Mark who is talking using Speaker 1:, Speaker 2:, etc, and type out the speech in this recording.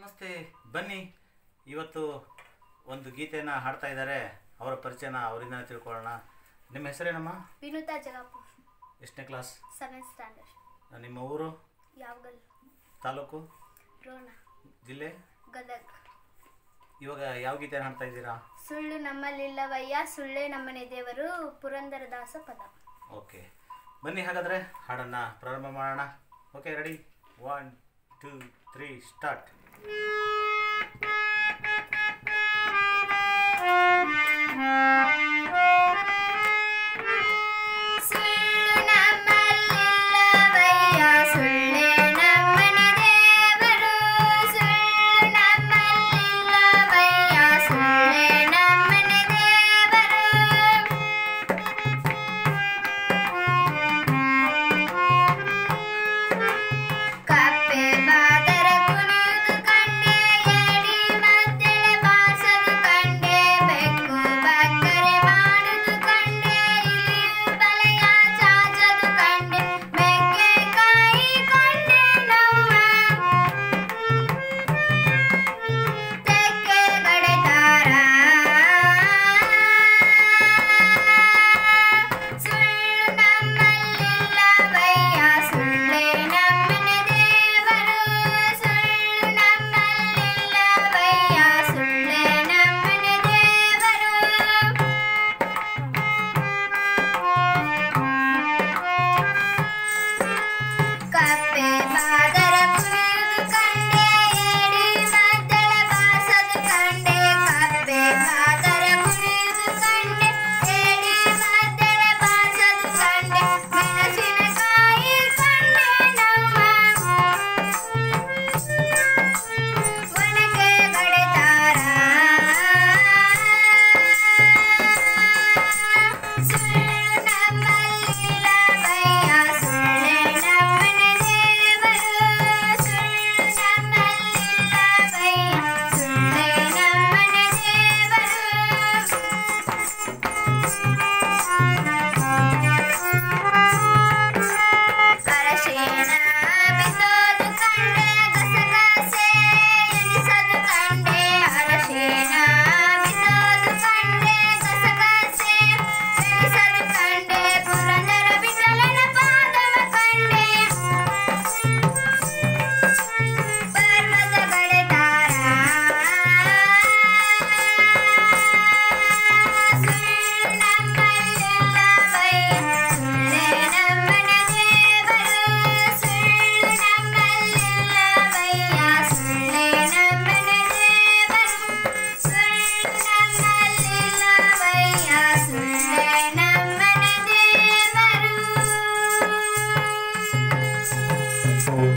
Speaker 1: ನಮಸ್ತೆ ಬನ್ನಿ ಇವತ್ತು ಒಂದು ಗೀತೆನ ಹಾಡ್ತಾ ಇದ್ದಾರೆ ಅವರ ಪರಿಚಯನ ಅವರಿಂದ ತಿಳ್ಕೊಳ್ಳೋಣ ನಿಮ್ಮ ಹೆಸರೇನಮ್ಮ
Speaker 2: ವಿನುತಾ ಜಗಾಪುರ್
Speaker 1: ಎಷ್ಟನೇ ಕ್ಲಾಸ್
Speaker 2: ಸೆವೆಂತ್ ಸ್ಟ್ಯಾಂಡರ್ಡ್
Speaker 1: ನಿಮ್ಮ ಊರು
Speaker 2: ಯಾವಗಲ್
Speaker 1: ತಾಲೂಕು
Speaker 2: ರೋಣ
Speaker 1: ಜಿಲ್ಲೆ
Speaker 2: ಗದಗ್
Speaker 1: ಇವಾಗ ಯಾವ ಗೀತೆನ ಹಾಡ್ತಾ ಇದ್ದೀರಾ
Speaker 2: ಸುಳ್ಳು ನಮ್ಮಲ್ಲಿಲ್ಲವಯ್ಯ ಸುಳ್ಳೇ ನಮ್ಮನೆ ದೇವರು ಪುರಂದರದಾಸ ಪದ
Speaker 1: ಓಕೆ ಬನ್ನಿ ಹಾಗಾದರೆ ಹಾಡನ್ನು ಪ್ರಾರಂಭ ಮಾಡೋಣ okay ready one two three start